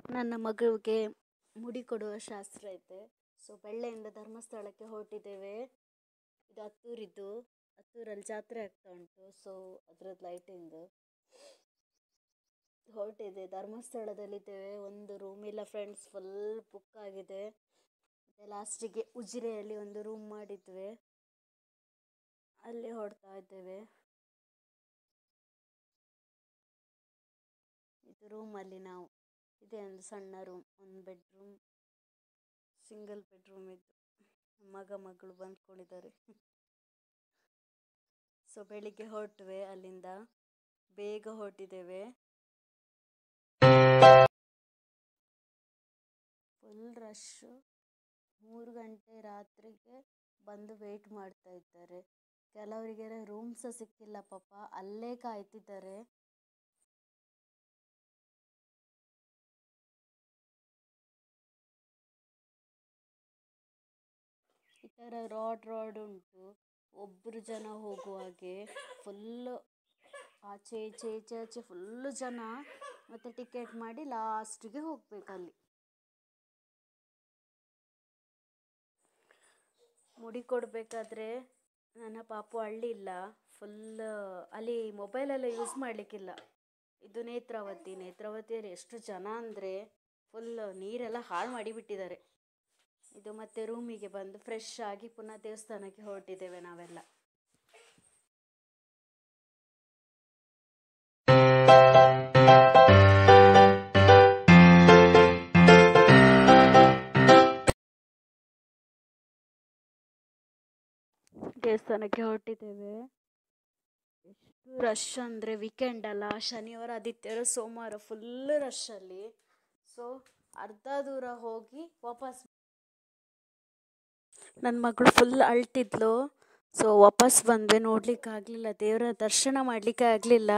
ನನ್ನ ಮಗುವಿಗೆ ಮುಡಿ ಕೊಡುವ ಶಾಸ್ತ್ರ ಐತೆ ಸೊ ಬೆಳ್ಳೆಯಿಂದ ಧರ್ಮಸ್ಥಳಕ್ಕೆ ಹೊರಟಿದ್ದೇವೆ ಇದು ಹತ್ತೂರಿದ್ದು ಹತ್ತೂರಲ್ಲಿ ಜಾತ್ರೆ ಆಗ್ತಾ ಉಂಟು ಸೊ ಅದ್ರದ್ದು ಲೈಟಿಂಗ್ ಹೊರಟಿದೆ ಧರ್ಮಸ್ಥಳದಲ್ಲಿದ್ದೇವೆ ಒಂದು ರೂಮ್ ಇಲ್ಲ ಫ್ರೆಂಡ್ಸ್ ಫುಲ್ ಬುಕ್ ಆಗಿದೆ ಮತ್ತು ಲಾಸ್ಟಿಗೆ ಉಜಿರೆಯಲ್ಲಿ ಒಂದು ರೂಮ್ ಮಾಡಿದ್ವಿ ಅಲ್ಲಿ ಹೊರಡ್ತಾ ಇದ್ದೇವೆ ಇದು ರೂಮಲ್ಲಿ ನಾವು ಇದೆ ಒಂದು ಸಣ್ಣ ರೂಮ್ ಒಂದು ಬೆಡ್ರೂಮ್ ಸಿಂಗಲ್ ಬೆಡ್ರೂಮ್ ಇದ್ದು ಮಗ ಮಗಳು ಬಂದ್ಕೊಂಡಿದ್ದಾರೆ ಸೊ ಬೆಳಿಗ್ಗೆ ಹೊರಟ್ವಿ ಅಲ್ಲಿಂದ ಬೇಗ ಹೊರಟಿದ್ದೇವೆ ಫುಲ್ ರಶ್ಶು ಮೂರು ಗಂಟೆ ರಾತ್ರಿಗೆ ಬಂದು ವೆಯ್ಟ್ ಮಾಡ್ತಾ ಇದ್ದಾರೆ ಕೆಲವರಿಗೆಲ್ಲ ರೂಮ್ ಸಹ ಸಿಕ್ಕಿಲ್ಲ ಪಾಪ ಅಲ್ಲೇ ಕಾಯ್ತಿದ್ದಾರೆ ಈ ಥರ ರಾಡ್ ರಾಡ್ ಉಂಟು ಒಬ್ಬರು ಜನ ಹೋಗುವಾಗೆ ಫುಲ್ಲು ಆಚೆ ಈಚೆ ಈಚೆ ಆಚೆ ಫುಲ್ಲು ಜನ ಮತ್ತು ಟಿಕೆಟ್ ಮಾಡಿ ಲಾಸ್ಟಿಗೆ ಹೋಗ್ಬೇಕು ಅಲ್ಲಿ ಮುಡಿ ಕೊಡಬೇಕಾದ್ರೆ ನನ್ನ ಪಾಪು ಅಳ್ಳಿಲ್ಲ ಫುಲ್ ಅಲ್ಲಿ ಮೊಬೈಲೆಲ್ಲ ಯೂಸ್ ಮಾಡಲಿಕ್ಕಿಲ್ಲ ಇದು ನೇತ್ರಾವತಿ ನೇತ್ರಾವತಿಯಲ್ಲಿ ಎಷ್ಟು ಜನ ಅಂದರೆ ಫುಲ್ ನೀರೆಲ್ಲ ಹಾಳು ಮಾಡಿಬಿಟ್ಟಿದ್ದಾರೆ ಇದು ಮತ್ತೆ ರೂಮಿಗೆ ಬಂದು ಫ್ರೆಶ್ ಆಗಿ ಪುನಃ ದೇವಸ್ಥಾನಕ್ಕೆ ಹೊರಟಿದ್ದೇವೆ ನಾವೆಲ್ಲ ದೇವಸ್ಥಾನಕ್ಕೆ ಹೊರಟಿದ್ದೇವೆ ಎಷ್ಟು ರಶ್ ಅಂದರೆ ವೀಕೆಂಡ್ ಅಲ್ಲ ಶನಿವಾರ ಆದಿತ್ಯವಾರ ಸೋಮವಾರ ಫುಲ್ ರಶಲ್ಲಿ ಸೊ ಅರ್ಧ ದೂರ ಹೋಗಿ ವಾಪಸ್ ನನ್ನ ಮಗಳು ಫುಲ್ ಅಳ್ತಿದ್ಲು ಸೊ ವಾಪಸ್ ಬಂದ್ವಿ ನೋಡ್ಲಿಕ್ಕೆ ಆಗಲಿಲ್ಲ ದೇವರ ದರ್ಶನ ಮಾಡಲಿಕ್ಕೆ ಆಗಲಿಲ್ಲ